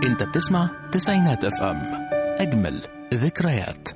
انت بتسمع تسعينات اف ام اجمل ذكريات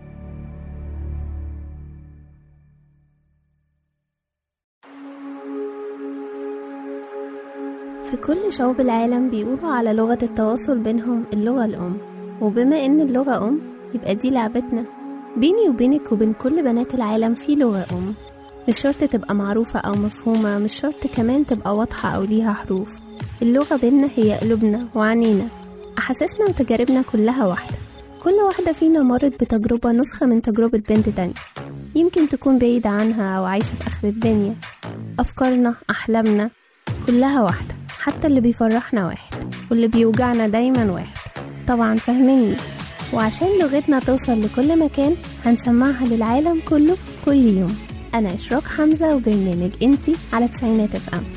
في كل شعوب العالم بيقولوا على لغة التواصل بينهم اللغة الأم وبما إن اللغة أم يبقى دي لعبتنا بيني وبينك وبين كل بنات العالم في لغة أم مش شرط تبقى معروفة أو مفهومة مش شرط كمان تبقى واضحة أو ليها حروف اللغة بينا هي قلوبنا وعنينا أحاسيسنا وتجاربنا كلها واحدة كل واحدة فينا مرت بتجربة نسخة من تجربة بنت تانية يمكن تكون بعيدة عنها أو عايشة في آخر الدنيا أفكارنا أحلامنا كلها واحدة حتى اللي بيفرحنا واحد واللي بيوجعنا دايما واحد طبعا فاهميني وعشان لغتنا توصل لكل مكان هنسمعها للعالم كله كل يوم أنا إشراق حمزة وبرنامج انتي على تسعينات اف ام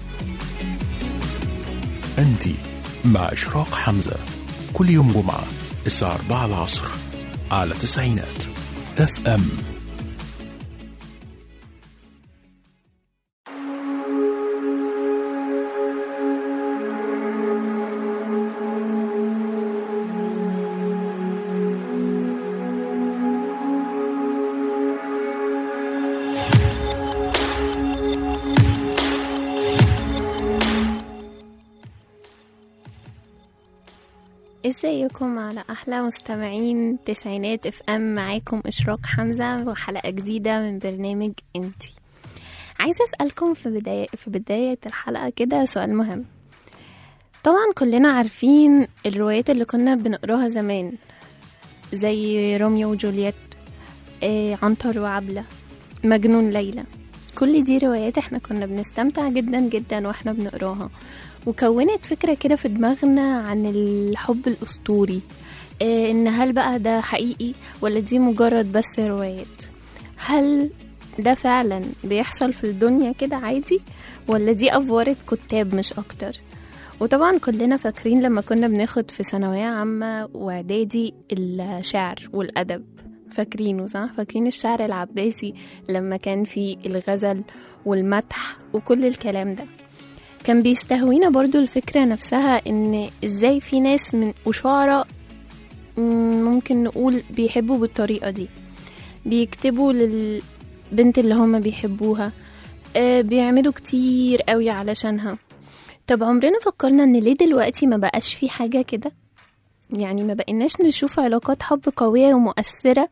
انت مع اشراق حمزة كل يوم جمعة الساعة 4 العصر على تسعينات اف ام ازيكم على احلى مستمعين تسعينات اف ام معاكم اشراق حمزه وحلقه جديده من برنامج انتي عايزه اسالكم في بدايه في بدايه الحلقه كده سؤال مهم طبعا كلنا عارفين الروايات اللي كنا بنقراها زمان زي روميو وجولييت آه عنتر وعبلة مجنون ليلى كل دي روايات احنا كنا بنستمتع جدا جدا واحنا بنقراها وكونت فكرة كده في دماغنا عن الحب الأسطوري إيه إن هل بقى ده حقيقي ولا دي مجرد بس روايات هل ده فعلا بيحصل في الدنيا كده عادي ولا دي أفورة كتاب مش أكتر وطبعا كلنا فاكرين لما كنا بناخد في ثانوية عامة وإعدادي الشعر والأدب فاكرينه صح؟ فاكرين الشعر العباسي لما كان في الغزل والمدح وكل الكلام ده كان بيستهوينا برضو الفكرة نفسها ان ازاي في ناس من وشعراء ممكن نقول بيحبوا بالطريقة دي بيكتبوا للبنت اللي هما بيحبوها آه بيعملوا كتير قوي علشانها طب عمرنا فكرنا ان ليه دلوقتي ما بقاش في حاجة كده يعني ما بقيناش نشوف علاقات حب قوية ومؤثرة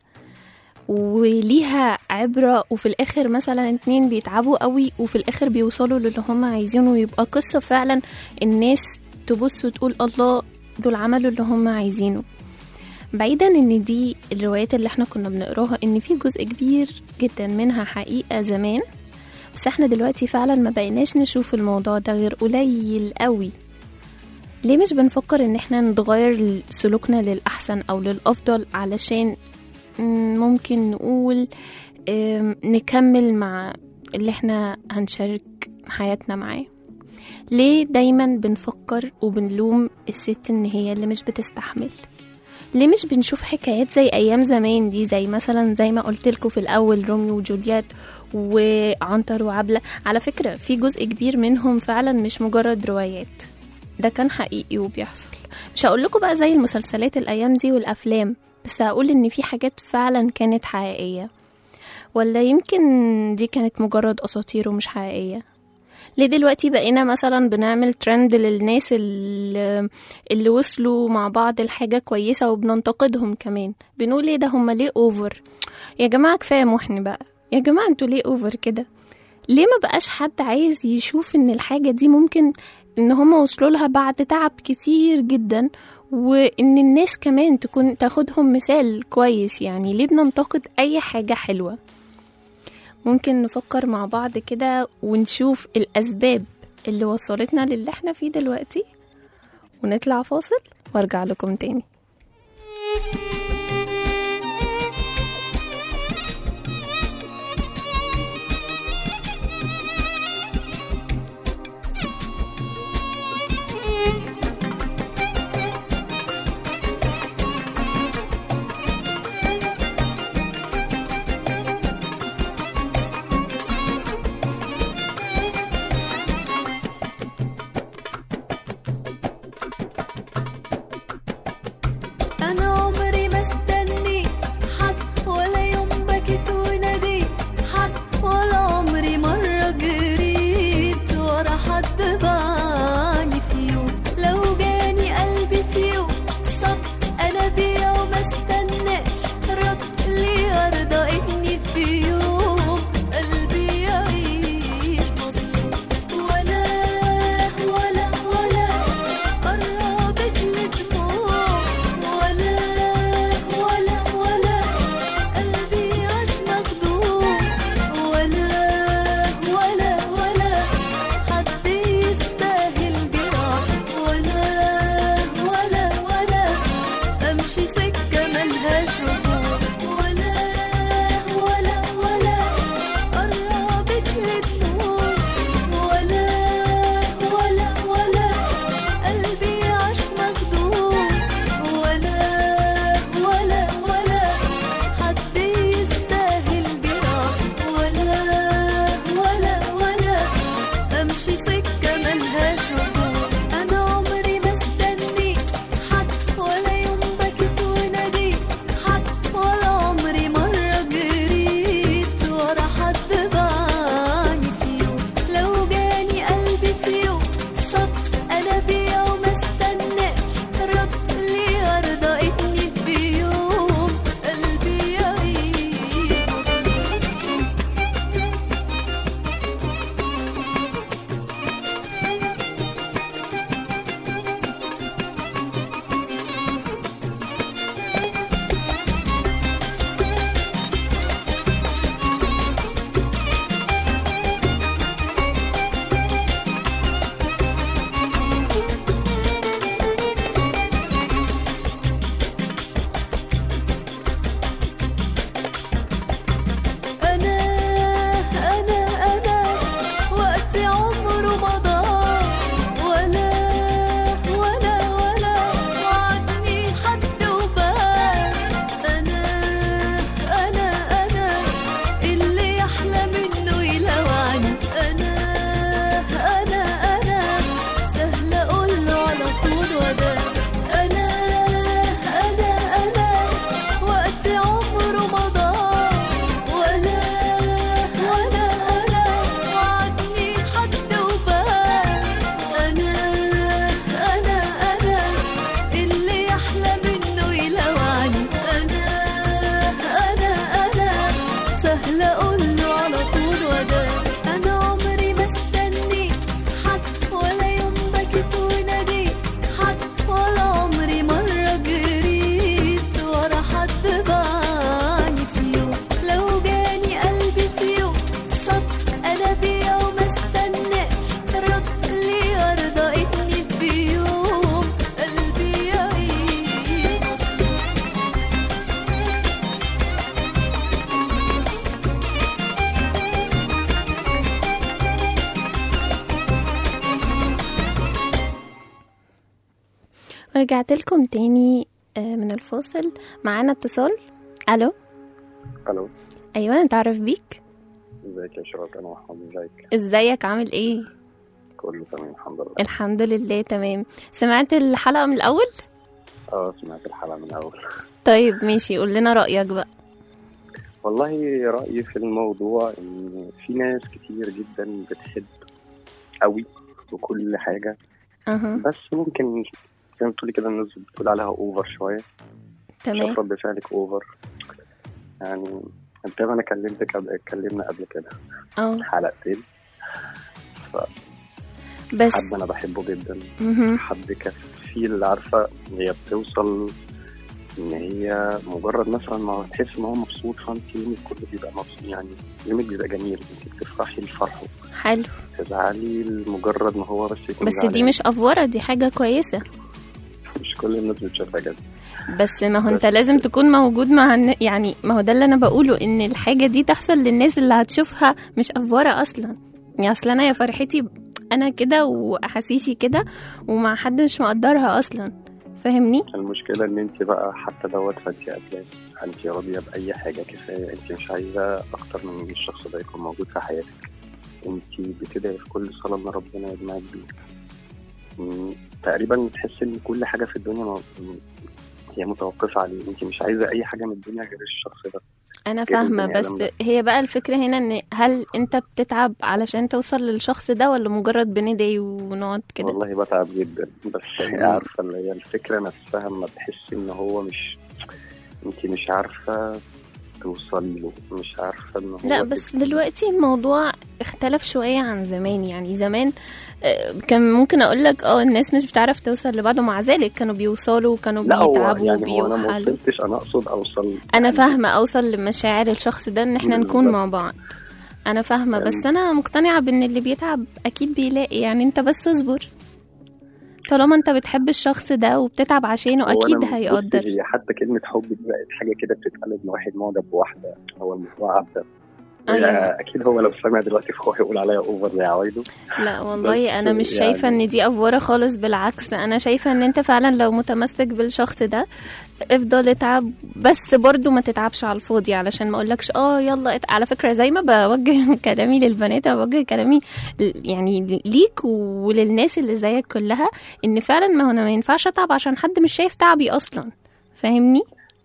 وليها عبرة وفي الآخر مثلا اتنين بيتعبوا قوي وفي الآخر بيوصلوا للي هم عايزينه ويبقى قصة فعلا الناس تبص وتقول الله دول عملوا اللي هم عايزينه بعيدا ان دي الروايات اللي احنا كنا بنقراها ان في جزء كبير جدا منها حقيقة زمان بس احنا دلوقتي فعلا ما بقيناش نشوف الموضوع ده غير قليل قوي ليه مش بنفكر ان احنا نتغير سلوكنا للأحسن او للأفضل علشان ممكن نقول نكمل مع اللي احنا هنشارك حياتنا معاه ليه دايما بنفكر وبنلوم الست ان هي اللي مش بتستحمل ليه مش بنشوف حكايات زي ايام زمان دي زي مثلا زي ما قلت لكم في الاول روميو وجولييت وعنتر وعبلة على فكرة في جزء كبير منهم فعلا مش مجرد روايات ده كان حقيقي وبيحصل مش هقول لكم بقى زي المسلسلات الايام دي والافلام بس هقول ان في حاجات فعلا كانت حقيقية ولا يمكن دي كانت مجرد اساطير ومش حقيقية ليه دلوقتي بقينا مثلا بنعمل ترند للناس اللي, اللي وصلوا مع بعض لحاجة كويسة وبننتقدهم كمان بنقول ايه ده هما ليه اوفر يا جماعة كفاية محن بقى يا جماعة انتوا ليه اوفر كده ليه ما بقاش حد عايز يشوف ان الحاجة دي ممكن ان هما وصلوا لها بعد تعب كتير جدا وان الناس كمان تكون تاخدهم مثال كويس يعني ليه بننتقد اي حاجة حلوة ممكن نفكر مع بعض كده ونشوف الاسباب اللي وصلتنا للي احنا فيه دلوقتي ونطلع فاصل وارجع لكم تاني ورجعت لكم تاني آه، من الفاصل معانا اتصال الو الو ايوه نتعرف بيك ازيك يا شراك انا محمد ازيك ازيك عامل ايه كله تمام الحمد لله الحمد لله تمام سمعت الحلقه من الاول اه سمعت الحلقه من الاول طيب ماشي قول لنا رايك بقى والله رايي في الموضوع ان في ناس كتير جدا بتحب قوي وكل حاجه اها بس ممكن زي ما بتقولي كده الناس بتقول عليها اوفر شويه تمام شايف رد فعلك اوفر يعني انت ما انا كلمتك قبل اتكلمنا قبل كده اه حلقتين بس حد انا بحبه جدا مهم. حد كفيل عارفه هي بتوصل ان هي مجرد مثلا ما تحس ان هو مبسوط فانت يومك كله بيبقى مبسوط يعني يومك بيبقى جميل انت بتفرحي لفرحه حلو تزعلي لمجرد ما هو بس يكون بس دي زعلان. مش افوره دي حاجه كويسه مش كل الناس بتشوفها كده بس ما هو انت بس- لازم تكون موجود مع الن- يعني ما هو ده اللي انا بقوله ان الحاجه دي تحصل للناس اللي هتشوفها مش افوره اصلا يعني اصل انا يا فرحتي انا كده واحاسيسي كده ومع حد مش مقدرها اصلا فاهمني المشكله ان انت بقى حتى دوت فانت قبلان انت راضيه باي حاجه كفايه انت مش عايزه اكتر من ان الشخص ده يكون موجود في حياتك انت بتدعي في كل صلاه ان ربنا يجمعك بيه مم، تقريبا تحس ان كل حاجه في الدنيا مو- هي متوقفه عليه انت مش عايزه اي حاجه من الدنيا غير الشخص ده انا كده فاهمه البني بس آدم ده. هي بقى الفكره هنا ان هل انت بتتعب علشان توصل للشخص ده ولا مجرد بندعي ونقعد كده والله بتعب جدا بس هي عارفه اللي هي الفكره نفسها لما تحسي ان هو مش انت مش عارفه توصلي له مش عارفه ان هو لا بس تبقي- دلوقتي الموضوع اختلف شوية عن زمان يعني زمان آه، كان ممكن اقول لك اه الناس مش بتعرف توصل لبعض ومع ذلك كانوا بيوصلوا وكانوا لا هو بيتعبوا يعني هو انا ما وبيوحلوا وصلتش انا اقصد اوصل انا فاهمة اوصل لمشاعر الشخص ده ان احنا نكون بالظبط. مع بعض انا فاهمة يعني- بس انا مقتنعة بان اللي بيتعب اكيد بيلاقي يعني انت بس اصبر طالما انت بتحب الشخص ده وبتتعب عشانه هو اكيد أنا بصي، هيقدر هي حتى كلمه حب دي بقت حاجه كده بتتقال ان واحد معجب بواحده هو الموضوع عبده أيوة. اكيد هو لو سمع دلوقتي فهو هيقول عليا اوفر زي عوايده لا والله انا مش يعني- شايفه ان دي افوره خالص بالعكس انا شايفه ان انت فعلا لو متمسك بالشخص ده افضل اتعب بس برضو ما تتعبش على الفاضي علشان ما اقولكش اه يلا ات... على فكره زي ما بوجه كلامي للبنات أنا بوجه كلامي ل- يعني ليك وللناس اللي زيك كلها ان فعلا ما هو انا ما ينفعش اتعب عشان حد مش شايف تعبي اصلا فاهمني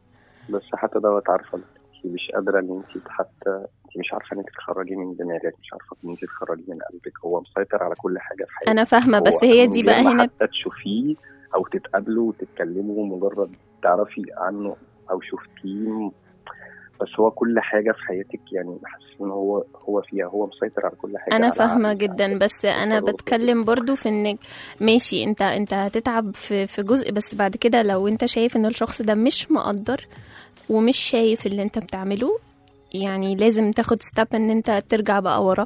بس حتى دوت عارفه انت مش قادره ان انت حتى انت مش عارفه انك تخرجي من دماغك مش عارفه ان انت تخرجي من قلبك هو مسيطر على كل حاجه في حياتك انا فاهمه بس هو هي من دي غير بقى ما هنا حتى تشوفيه او تتقابلوا وتتكلموا مجرد تعرفي عنه او شفتيه بس هو كل حاجه في حياتك يعني حاسس ان هو هو فيها هو مسيطر على كل حاجه انا على فاهمه عقلك، جدا على بس انا تصرفك. بتكلم برضو في انك ماشي انت انت هتتعب في في جزء بس بعد كده لو انت شايف ان الشخص ده مش مقدر ومش شايف اللي انت بتعمله يعني لازم تاخد ستاب ان انت ترجع بقى ورا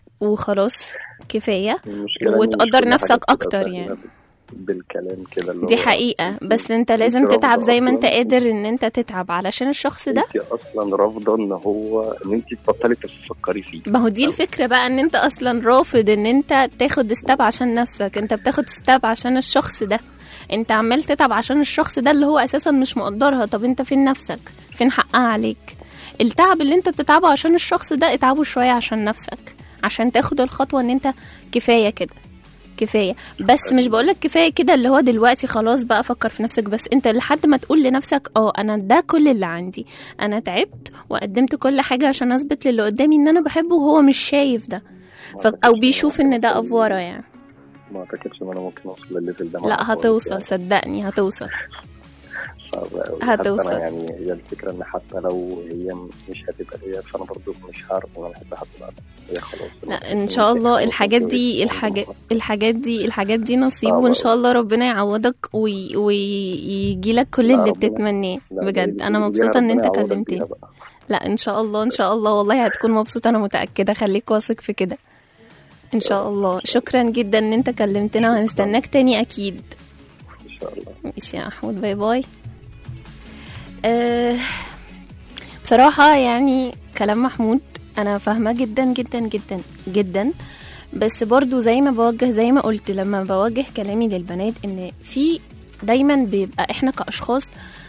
وخلاص كفايه المشكلة إن مش وتقدر كل حاجة نفسك بتبقى أكتر سهلة يعني. بالكلام كده اللي دي هو حقيقه انت- بس انت انت لازم رافضة تتعب زي ما انت أصلاً. قادر ان انت تتعب علشان الشخص ده انت اصلا رافضه ان هو ان انت تبطلي تفكري فيه ما هو دي الفكرة بقى ان انت اصلا رافض ان انت تاخد ستاب عشان نفسك انت بتاخد ستاب عشان الشخص ده انت عمال تتعب عشان الشخص ده اللي هو اساسا مش مقدرها طب انت فين نفسك فين حقها عليك التعب اللي انت بتتعبه عشان الشخص ده اتعبه شوية عشان نفسك عشان تاخد الخطوة ان انت كفاية كده كفاية بس مش بقولك كفاية كده اللي هو دلوقتي خلاص بقى فكر في نفسك بس انت لحد ما تقول لنفسك اه انا ده كل اللي عندي انا تعبت وقدمت كل حاجة عشان اثبت للي قدامي ان انا بحبه وهو مش شايف ده ما ف... أعتقدش او إن بيشوف أنا ان ده ممكن- افوره يعني ما اعتقدش ان انا ممكن اوصل للليفل ده مع لا الخالص هتوصل يعني. صدقني هتوصل صعب أوي. هتوصل. حتى أنا يعني هي الفكره ان حتى لو هي مش هتبقى ليا فانا برضو مش هعرف ان انا احب حد بعد هي خلاص لا ان شاء الله الحاجات دي الحاجات الحاجات دي الحاجات دي نصيب وان شاء الله ربنا يعوضك وي... ويجي لك كل لا، اللي ربنا- بتتمناه لا، بجد دي- انا دي مبسوطه ان ربنا انت يعوضك كلمتني بيها بقى. لا ان شاء الله ان شاء الله والله هتكون مبسوط انا متاكده خليك واثق في كده ان شاء الله شكرا جدا ان انت كلمتنا وهنستناك تاني اكيد ان شاء الله ماشي يا محمود باي باي أه بصراحة يعني كلام محمود أنا فاهمة جدا جدا جدا جدا بس برضو زي ما بوجه زي ما قلت لما بوجه كلامي للبنات إن في دايما بيبقى احنا كاشخاص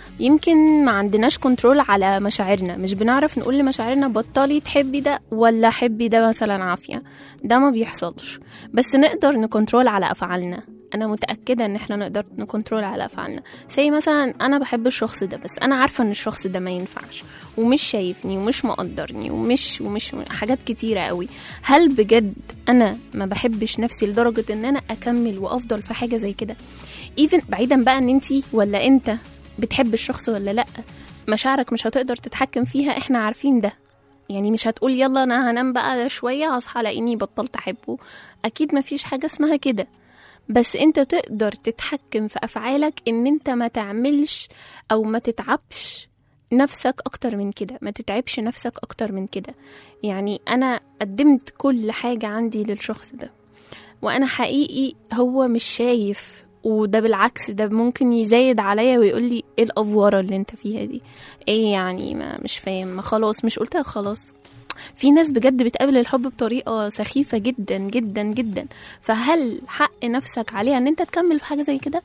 يمكن ما عندناش كنترول على مشاعرنا مش بنعرف نقول لمشاعرنا بطلي تحبي ده ولا حبي ده مثلا عافية ده ما بيحصلش بس نقدر نكنترول على أفعالنا أنا متأكدة إن إحنا نقدر نكنترول على أفعالنا زي مثلا أنا بحب الشخص ده بس أنا عارفة إن الشخص ده ما ينفعش ومش شايفني ومش مقدرني ومش ومش حاجات كتيرة قوي هل بجد أنا ما بحبش نفسي لدرجة إن أنا أكمل وأفضل في حاجة زي كده even بعيدا بقى إن أنتي ولا أنت بتحب الشخص ولا لأ مشاعرك مش هتقدر تتحكم فيها احنا عارفين ده يعني مش هتقول يلا انا هنام بقى شوية هصحى الاقيني بطلت احبه اكيد مفيش حاجة اسمها كده بس انت تقدر تتحكم في افعالك ان انت ما تعملش او ما تتعبش نفسك اكتر من كده ما تتعبش نفسك اكتر من كده يعني انا قدمت كل حاجة عندي للشخص ده وانا حقيقي هو مش شايف وده بالعكس ده ممكن يزايد عليا ويقول لي ايه الافوره اللي انت فيها دي ايه يعني ما مش فاهم ما خلاص مش قلتها خلاص في ناس بجد بتقابل الحب بطريقه سخيفه جدا جدا جدا فهل حق نفسك عليها ان انت تكمل في حاجه زي كده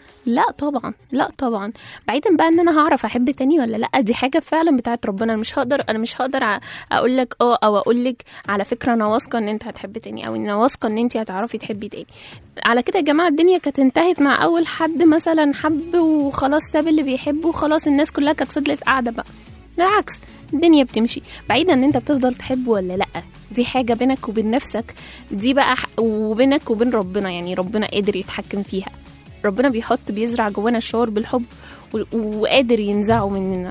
لا طبعا لا طبعا بعيدا بقى ان انا هعرف احب تاني ولا لا دي حاجه فعلا بتاعت ربنا انا مش هقدر انا مش هقدر اقول لك اه او اقول لك على فكره انا واثقه ان انت هتحب تاني او انا واثقه ان انت هتعرفي تحبي تاني على كده يا جماعه الدنيا كانت انتهت مع اول حد مثلا حب وخلاص ساب اللي بيحبه وخلاص الناس كلها كانت فضلت قاعده بقى بالعكس الدنيا بتمشي بعيدا ان انت بتفضل تحبه ولا لا دي حاجه بينك وبين نفسك دي بقى ح- وبينك وبين ربنا يعني ربنا قادر يتحكم فيها ربنا بيحط بيزرع جوانا الشعور بالحب و- وقادر ينزعه مننا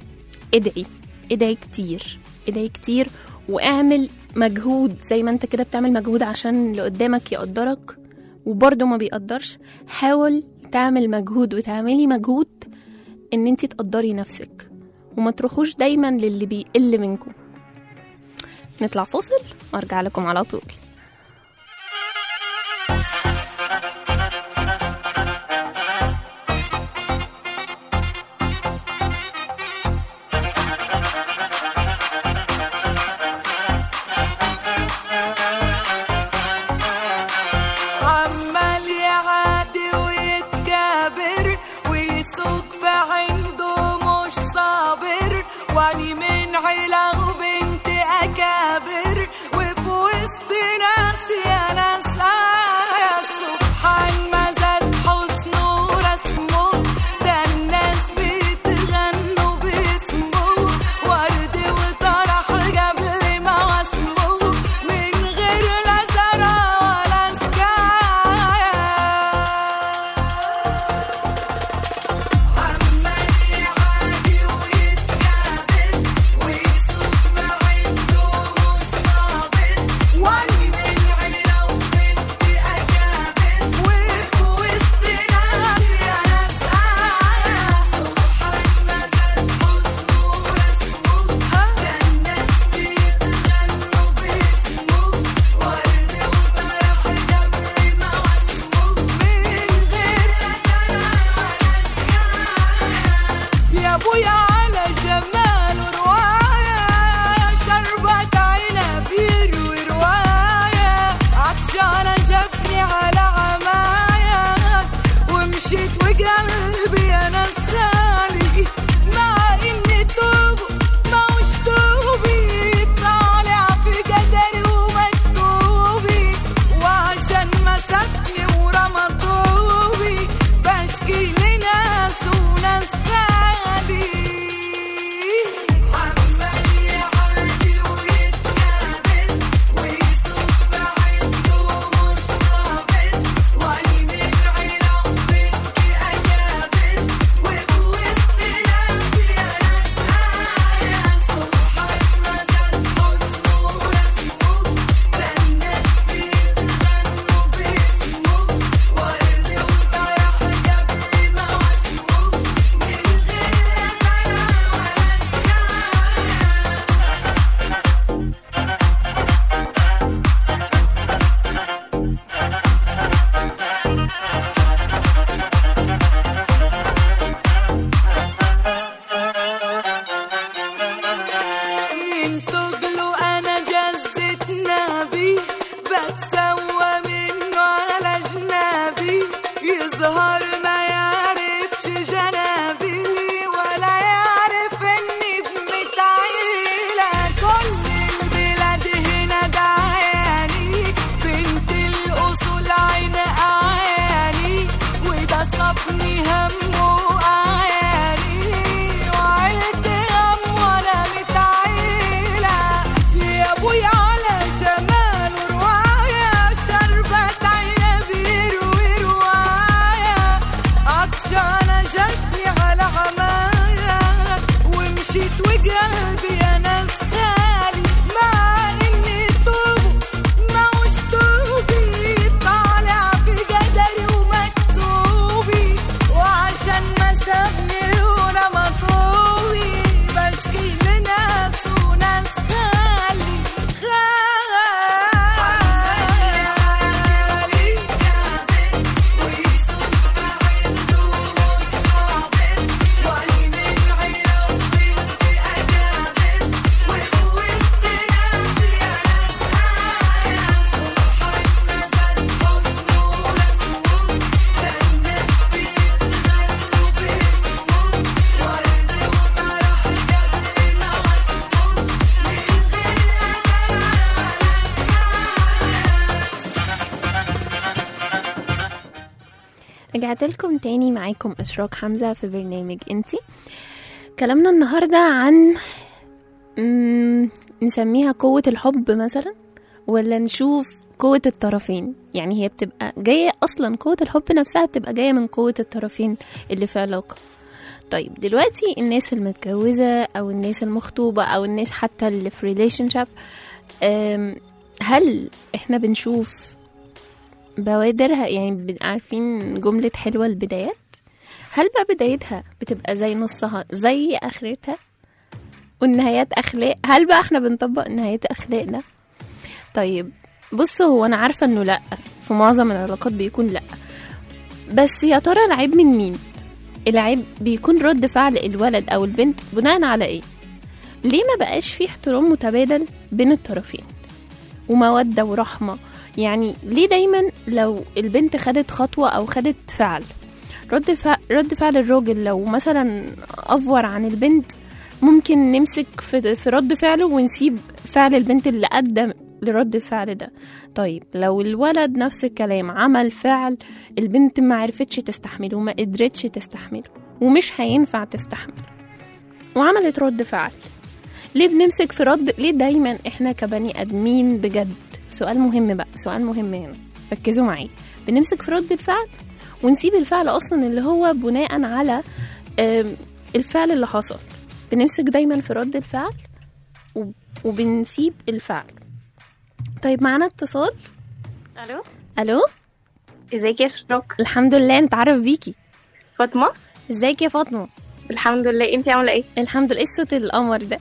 ادعي ادعي كتير ادعي كتير واعمل مجهود زي ما انت كده بتعمل مجهود عشان اللي قدامك يقدرك وبرضه ما بيقدرش حاول تعمل مجهود وتعملي مجهود ان انت تقدري نفسك وما تروحوش دايما للي بيقل منكم نطلع فاصل وارجع لكم على طول عمال يعادي ويتكابر ويسوق في عنده مش صابر واني من عيلة وبنت أكابر وفي وسط رجعت لكم تاني معاكم إشراق حمزة في برنامج انتي كلامنا النهاردة عن مم، نسميها قوة الحب مثلا ولا نشوف قوة الطرفين يعني هي بتبقى جاية أصلا قوة الحب نفسها بتبقى جاية من قوة الطرفين اللي في علاقة طيب دلوقتي الناس المتجوزة أو الناس المخطوبة أو الناس حتى اللي في ريليشن شيب هل احنا بنشوف بوادرها يعني بن- عارفين جملة حلوة البدايات هل بقى بدايتها بتبقى زي نصها زي آخرتها والنهايات أخلاق هل بقى احنا بنطبق نهايات أخلاقنا طيب بص هو أنا عارفة إنه لأ في معظم العلاقات بيكون لأ بس يا ترى العيب من مين العيب بيكون رد فعل الولد أو البنت بناء على إيه ليه ما بقاش في احترام متبادل بين الطرفين ومودة ورحمة يعني ليه دايما لو البنت خدت خطوة أو خدت فعل رد فعل, رد فعل الراجل لو مثلا أفور عن البنت ممكن نمسك في, في رد فعله ونسيب فعل البنت اللي أدى لرد الفعل ده طيب لو الولد نفس الكلام عمل فعل البنت ما عرفتش تستحمله وما قدرتش تستحمله ومش هينفع تستحمله وعملت رد فعل ليه بنمسك في رد ليه دايما احنا كبني ادمين بجد سؤال مهم بقى سؤال مهم هنا ركزوا معايا بنمسك في رد الفعل ونسيب الفعل اصلا اللي هو بناء على آم، الفعل اللي حصل بنمسك دايما في رد الفعل وب- وبنسيب الفعل طيب معانا اتصال الو الو ازيك يا شروق الحمد لله نتعرف بيكي فاطمه ازيك يا فاطمه الحمد لله انت عامله ايه الحمد لله ايه الصوت القمر ده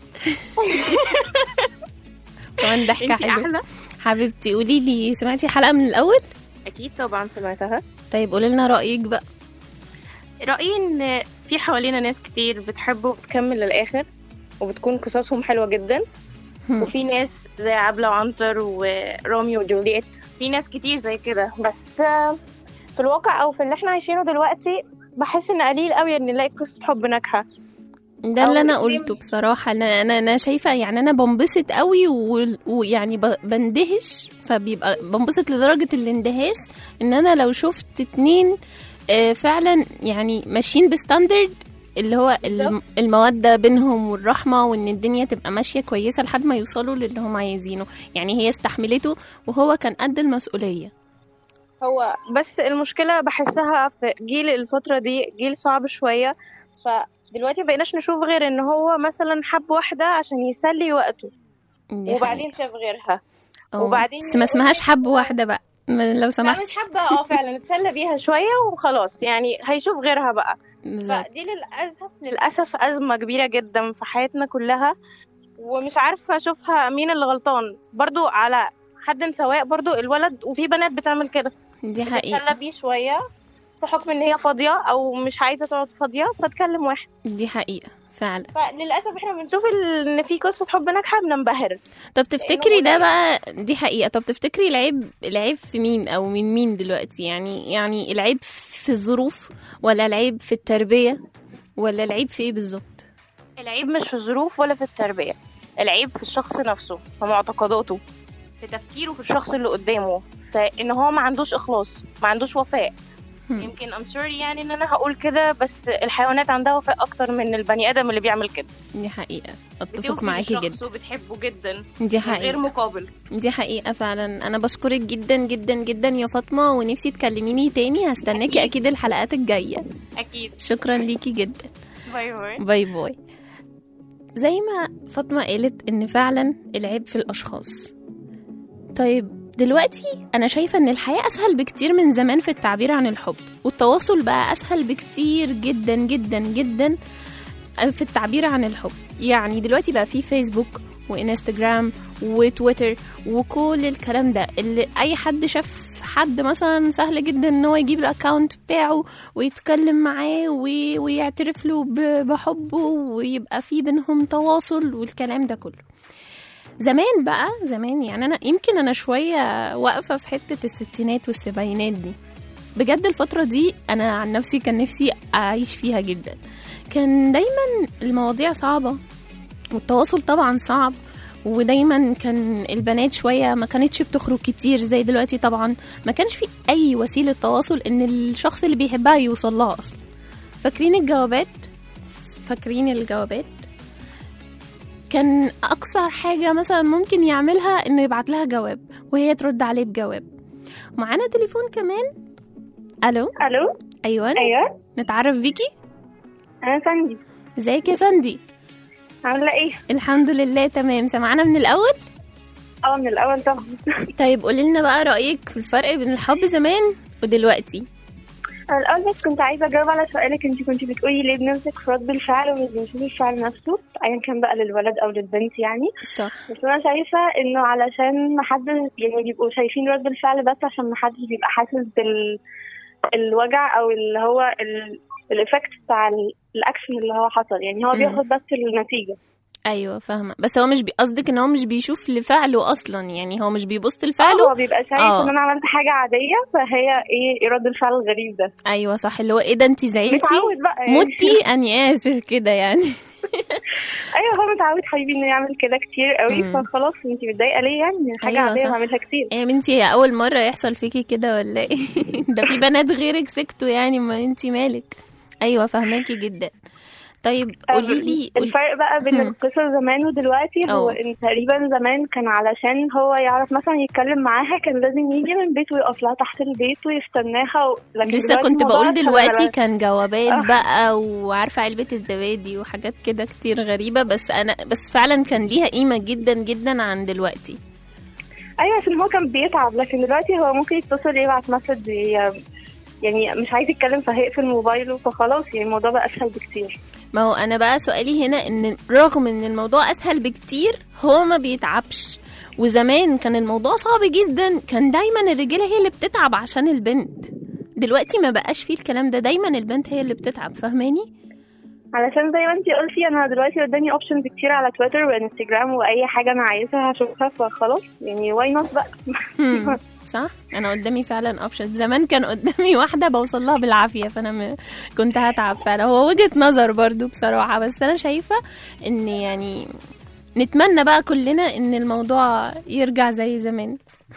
كمان ضحكه انت حلوه احلى حبيبتي قولي لي سمعتي حلقه من الاول اكيد طبعا سمعتها طيب قولي لنا رايك بقى رايي ان في حوالينا ناس كتير بتحب وبتكمل للاخر وبتكون قصصهم حلوه جدا هم. وفي ناس زي عبلة وعنتر ورامي وجولييت في ناس كتير زي كده بس آه، في الواقع او في اللي احنا عايشينه دلوقتي بحس ان قليل قوي ان نلاقي قصه حب ناجحه ده أو اللي انا الاتنين- قلته بصراحه انا انا انا شايفه يعني انا بنبسط قوي و- ويعني ب- بندهش فبيبقى بنبسط لدرجه الاندهاش ان انا لو شفت اتنين آه، فعلا يعني ماشيين بستاندرد اللي هو الم- المودة بينهم والرحمة وإن الدنيا تبقى ماشية كويسة لحد ما يوصلوا للي هم عايزينه يعني هي استحملته وهو كان قد المسؤولية هو بس المشكلة بحسها في جيل الفترة دي جيل صعب شوية فدلوقتي مبقيناش نشوف غير ان هو مثلا حب واحدة عشان يسلي وقته دي وبعدين شاف غيرها حقيقة. أه. وبعدين بس ما اسمهاش حب واحدة بقى ما- لو لا سمحت مش حابة اه فعلا اتسلى بيها شوية وخلاص يعني هيشوف غيرها بقى بالظبط. فدي للأسف للأسف أزمة كبيرة جدا في حياتنا كلها ومش عارفة أشوفها مين اللي غلطان برضو على حد سواء برضو الولد وفي بنات بتعمل كده دي حقيقة بتتسلى بيه شوية في حكم ان هي فاضية او مش عايزة تقعد فاضية فتكلم واحد دي حقيقة فعلا فللأسف احنا بنشوف ال- ان في قصة حب ناجحة بننبهر طب تفتكري ده قليل. بقى دي حقيقة طب تفتكري العيب العيب في مين او من مين دلوقتي يعني يعني العيب في الظروف ولا العيب في التربية ولا العيب في ايه بالظبط العيب مش في الظروف ولا في التربية العيب في الشخص نفسه في معتقداته في تفكيره في الشخص اللي قدامه فان هو ما عندوش اخلاص ما عندوش وفاء هم. يمكن I'm sorry يعني ان انا هقول كده بس الحيوانات عندها وفاء اكتر من البني ادم اللي بيعمل كده دي حقيقة اتفق بتوفي معاكي للشخص جدا وبتحبه جدا دي من غير حقيقة مقابل دي حقيقة فعلا انا بشكرك جدا جدا جدا يا فاطمة ونفسي تكلميني تاني هستناكي أكيد. اكيد الحلقات الجاية اكيد شكرا ليكي جدا باي باي باي باي زي ما فاطمة قالت إن فعلا العيب في الأشخاص طيب دلوقتي أنا شايفة إن الحياة أسهل بكتير من زمان في التعبير عن الحب والتواصل بقى أسهل بكتير جدا جدا جدا في التعبير عن الحب يعني دلوقتي بقى في فيسبوك وانستجرام وتويتر وكل الكلام ده اللي اي حد شاف حد مثلا سهل جدا ان هو يجيب الاكونت بتاعه ويتكلم معاه وي- ويعترف له ب- بحبه ويبقى في بينهم تواصل والكلام ده كله زمان بقى زمان يعني انا يمكن انا شويه واقفه في حته الستينات والسبعينات دي بجد الفتره دي انا عن نفسي كان نفسي اعيش فيها جدا كان دايما المواضيع صعبه والتواصل طبعا صعب ودايما كان البنات شويه ما كانتش بتخرج كتير زي دلوقتي طبعا ما كانش في اي وسيله تواصل ان الشخص اللي بيحبها يوصل لها اصلا فاكرين الجوابات فاكرين الجوابات كان اقصى حاجه مثلا ممكن يعملها انه يبعت لها جواب وهي ترد عليه بجواب معانا تليفون كمان الو الو ايوه ايوه نتعرف بيكي انا ساندي ازيك يا ساندي عامله ايه الحمد لله تمام سمعنا من الاول اه من الاول طبعا طيب قولي لنا بقى رايك في الفرق بين الحب زمان ودلوقتي انا الاول بس كنت عايزه اجاوب على سؤالك انت كنت بتقولي ليه بنمسك في رد الفعل ومش بنشوف الفعل نفسه ايا كان بقى للولد او للبنت يعني صح بس انا شايفه انه علشان محدش يعني بيبقوا شايفين رد الفعل بس عشان محدش بيبقى حاسس بال الوجع او اللي هو ال... الايفكت بتاع ال- الاكشن اللي هو حصل يعني هو مم. بياخد بس النتيجه ايوه فاهمه بس هو مش بي- قصدك ان هو مش بيشوف لفعله اصلا يعني هو مش بيبص هو لفعله بيبقى شايف آه. ان انا عملت حاجه عاديه فهي ايه إيه رد الفعل الغريب ده ايوه صح اللي هو ايه ده انت زعلتي متعود بقى يعني. متي اني اسف كده يعني ايوه هو متعود حبيبي انه يعمل كده كتير قوي مم. فخلاص انت متضايقه ليه يعني حاجه أيوة عاديه صح. بعملها كتير يا بنتي هي اول مره يحصل فيكي كده ولا ايه ده في بنات غيرك سكتوا يعني ما انت مالك ايوه فهماكي جدا طيب قولي لي قولي- الفرق بقى بين مم. القصص زمان ودلوقتي هو أوه. ان تقريبا زمان كان علشان هو يعرف مثلا يتكلم معاها كان لازم يجي من بيته ويقف لها تحت البيت ويستناها و... لكن لسه دلوقتي كنت الموضوع بقول أسهل دلوقتي على- كان جوابات آه. بقى وعارفه علبه الزبادي وحاجات كده كتير غريبه بس انا بس فعلا كان ليها قيمه جدا جدا عن دلوقتي ايوه عشان هو كان بيتعب لكن دلوقتي هو ممكن يتصل يبعت مسج ي- يعني مش عايز يتكلم فهيقفل موبايله فخلاص يعني الموضوع بقى اسهل بكتير ما هو انا بقى سؤالي هنا ان رغم ان الموضوع اسهل بكتير هو ما بيتعبش وزمان كان الموضوع صعب جدا كان دايما الرجاله هي اللي بتتعب عشان البنت دلوقتي ما بقاش فيه الكلام ده دايما البنت هي اللي بتتعب فاهماني علشان زي ما انتي قلتي انا دلوقتي قدامي اوبشنز كتير على تويتر وانستجرام واي حاجه انا عايزها هشوفها فخلاص يعني واي نوت بقى هم، صح انا قدامي فعلا اوبشن زمان كان قدامي واحده بوصل لها بالعافيه فانا م... كنت هتعب فعلا هو وجهه نظر برضو بصراحه بس انا شايفه ان يعني نتمنى بقى كلنا ان الموضوع يرجع زي زمان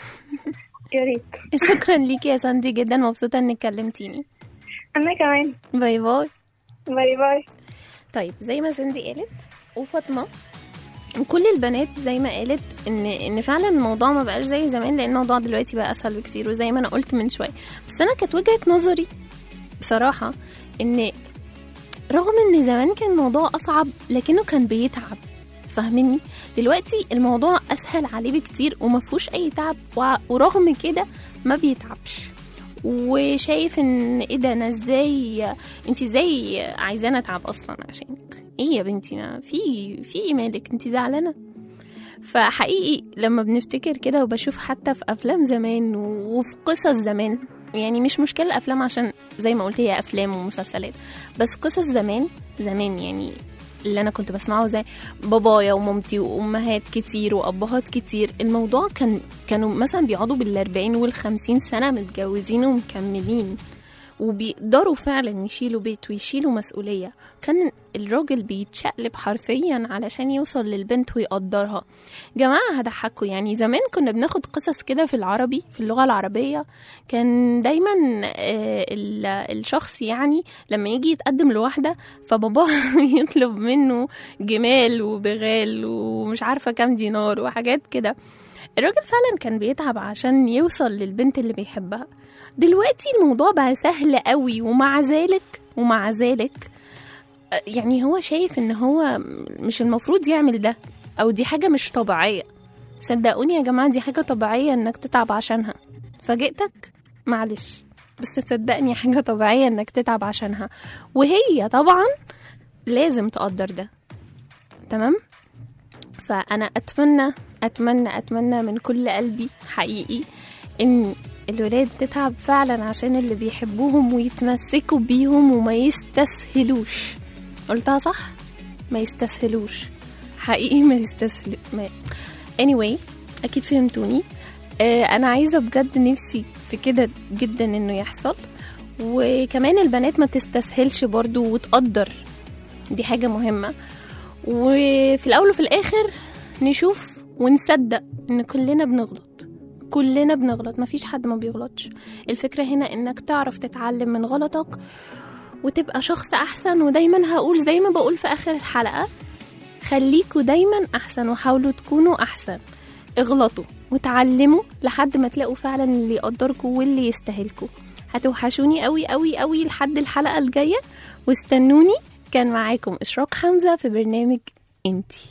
يا ريت شكرا ليكي يا ساندي جدا مبسوطه انك كلمتيني انا كمان باي باي باي باي طيب زي ما ساندي قالت وفاطمه كل البنات زي ما قالت ان ان فعلا الموضوع ما بقاش زي زمان لان الموضوع دلوقتي بقى اسهل بكتير وزي ما انا قلت من شويه بس انا كانت وجهه نظري بصراحه ان رغم ان زمان كان الموضوع اصعب لكنه كان بيتعب فاهميني دلوقتي الموضوع اسهل عليه بكتير وما فيهوش اي تعب و- ورغم كده ما بيتعبش وشايف ان ايه ده انا ازاي انت ازاي عايزاني اتعب اصلا عشانك ايه يا بنتي ما في في إيه مالك انت زعلانه فحقيقي لما بنفتكر كده وبشوف حتى في افلام زمان وفي قصص زمان يعني مش مشكله الافلام عشان زي ما قلت هي افلام ومسلسلات بس قصص زمان زمان يعني اللي انا كنت بسمعه زي بابايا ومامتي وامهات كتير وابهات كتير الموضوع كان كانوا مثلا بيقعدوا بالأربعين والخمسين سنه متجوزين ومكملين وبيقدروا فعلا يشيلوا بيت ويشيلوا مسؤولية كان الراجل بيتشقلب حرفيا علشان يوصل للبنت ويقدرها جماعة هضحكوا يعني زمان كنا بناخد قصص كده في العربي في اللغة العربية كان دايما آه، ال- الشخص يعني لما يجي يتقدم لواحدة فباباه يطلب منه جمال وبغال ومش عارفة كام دينار وحاجات كده الراجل فعلا كان بيتعب عشان يوصل للبنت اللي بيحبها دلوقتي الموضوع بقى سهل قوي ومع ذلك ومع ذلك آه، يعني هو شايف ان هو مش المفروض يعمل ده او دي حاجة مش طبيعية صدقوني يا جماعة دي حاجة طبيعية انك تتعب عشانها فاجئتك معلش بس تصدقني حاجة طبيعية انك تتعب عشانها وهي طبعا لازم تقدر ده تمام فانا اتمنى اتمنى اتمنى من كل قلبي حقيقي ان الولاد تتعب فعلا عشان اللي بيحبوهم ويتمسكوا بيهم وما يستسهلوش قلتها صح ما يستسهلوش حقيقي ما يستسهل ما... anyway اكيد فهمتوني آه انا عايزه بجد نفسي في كده جدا انه يحصل وكمان البنات ما تستسهلش برضو وتقدر دي حاجه مهمه وفي الاول وفي الاخر نشوف ونصدق ان كلنا بنغلط كلنا بنغلط مفيش حد ما بيغلطش الفكرة هنا انك تعرف تتعلم من غلطك وتبقى شخص احسن ودايما هقول زي ما بقول في اخر الحلقة خليكوا دايما احسن وحاولوا تكونوا احسن اغلطوا وتعلموا لحد ما تلاقوا فعلا اللي يقدركوا واللي يستاهلكوا هتوحشوني قوي قوي قوي لحد الحلقة الجاية واستنوني كان معاكم إشراق حمزة في برنامج انتي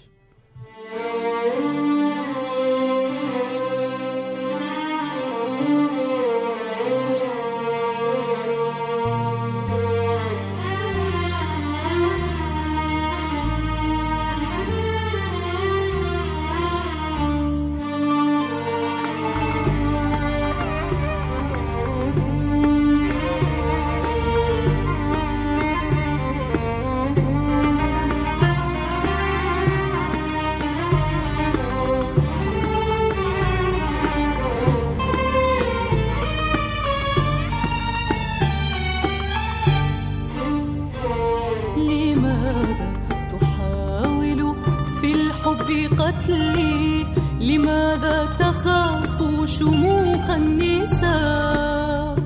لماذا تحاول في الحب قتلي لماذا تخاف شموخ النساء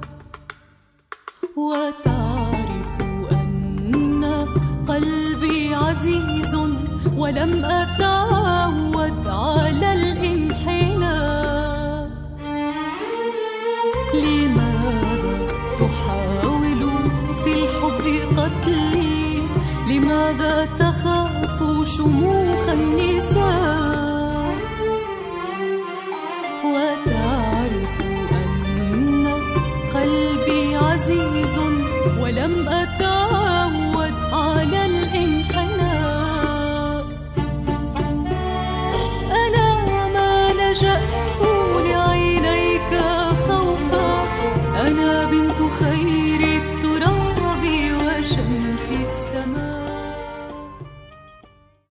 وتعرف أن قلبي عزيز ولم أتعود على الانحناء لماذا تحاول في الحب قتلي لماذا تخاف شموخ النساء وتعرف أن قلبي عزيز ولم أتعود على الانحناء أنا ما لجأت لعينيك خوفا أنا بنت خير